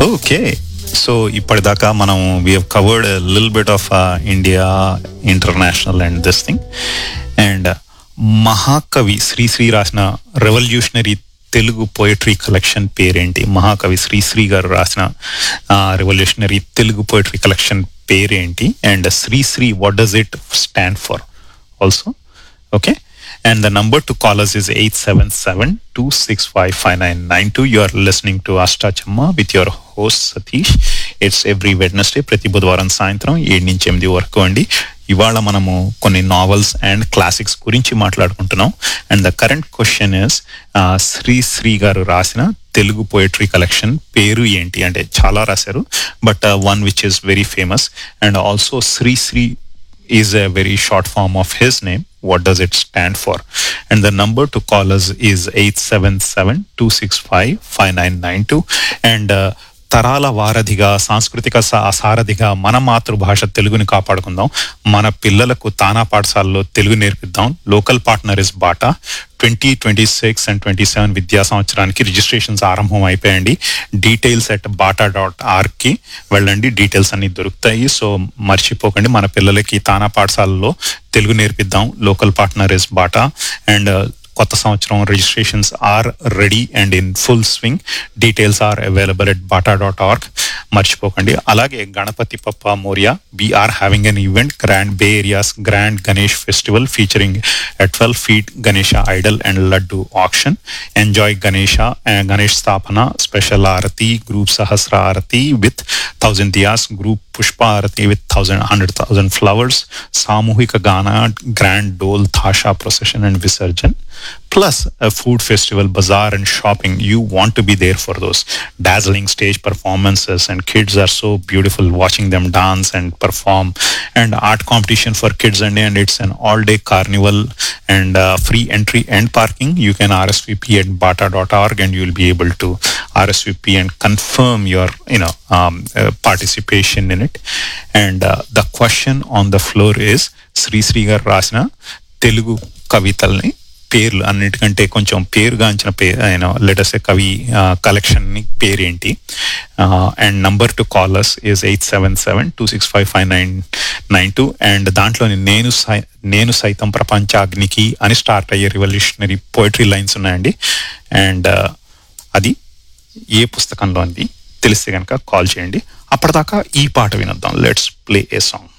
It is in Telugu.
ఓకే సో ఇప్పటిదాకా మనం we have covered lil bit of India international and this thing and మహాకవి శ్రీశ్రీ రాసిన రెవల్యూషనరీ తెలుగు పోయట్రీ కలెక్షన్ పేరేంటి మహాకవి శ్రీశ్రీ గారు రాసిన రెవల్యూషనరీ తెలుగు పోయట్రీ కలెక్షన్ పేరేంటి and Sri Sri what does it stand for also okay and the number to call us is 877-265-5992 you are listening to Ashta Chamma with your host Satish it's every Wednesday ప్రతి బుధవారం సాయంత్రం ఏడు నుంచి ఎనిమిది వరకు అండి ఇవాళ మనము కొన్ని నావెల్స్ అండ్ క్లాసిక్స్ గురించి మాట్లాడుకుంటున్నాం and the current question is Sri Sri గారు రాసిన తెలుగు పోయట్రీ కలెక్షన్ పేరు ఏంటి అంటే చాలా రాశారు but one which is very famous and also Sri Sri is a very short form of his name. What does it stand for? And the number to call us is 877-265-5992. And uh, తరాల వారధిగా సాంస్కృతిక సా- సారథిగా మన మాతృభాష తెలుగుని కాపాడుకుందాం మన పిల్లలకు తానా పాఠశాలలో తెలుగు నేర్పిద్దాం local partner is BATA twenty twenty six and twenty seven విద్యా సంవత్సరానికి రిజిస్ట్రేషన్స్ ఆరంభం అయిపోయండి details at BATA dot org వెళ్ళండి డీటెయిల్స్ అన్ని దొరుకుతాయి సో మర్చిపోకండి మన పిల్లలకి తానా పాఠశాలలో తెలుగు నేర్పిద్దాం local partner is BATA and కొత్త సంవత్సరం registrations are ready and in full swing details are available at BATA dot org మర్చిపోకండి అలాగే Ganapati Bappa Morya we're having an event grand bay areas grand Ganesh festival featuring twelve feet Ganesha idol and laddu option enjoy Ganesha Ganesh sthapana special aarti group sahasra aarti with thousand diyas group pushpa aarti with thousand hundred thousand flowers సామూహిక గాన grand dhol tasha procession and visarjan plus a food festival, bazaar, and shopping. You want to be there for those dazzling stage performances, and kids are so beautiful watching them dance and perform. And art competition for kids, and, and it's an all-day carnival and uh, free entry and parking. You can RSVP at bata.org, and you'll be able to RSVP and confirm your, you know, um, uh, participation in it. And uh, the question on the floor is Sri Sri గారు రాసిన తెలుగు కవితల్ని పేర్లు అన్నిటికంటే కొంచెం పేరుగాంచిన పేరు ఆయన లెటర్స్ కవి కలెక్షన్ ని పేరేంటి and number to callers is eight seven seven two six five five nine nine two and దాంట్లో నేను సై- నేను సైతం ప్రపంచాగ్నికి అని స్టార్ట్ అయ్యే రివల్యూషనరీ పోయిటరీ లైన్స్ ఉన్నాయండి అండ్ అది ఏ పుస్తకంలోనిది తెలిస్తే కనుక కాల్ చేయండి అప్పటిదాకా ఈ పాట వినొద్దాం లెట్స్ ప్లే ఏ సాంగ్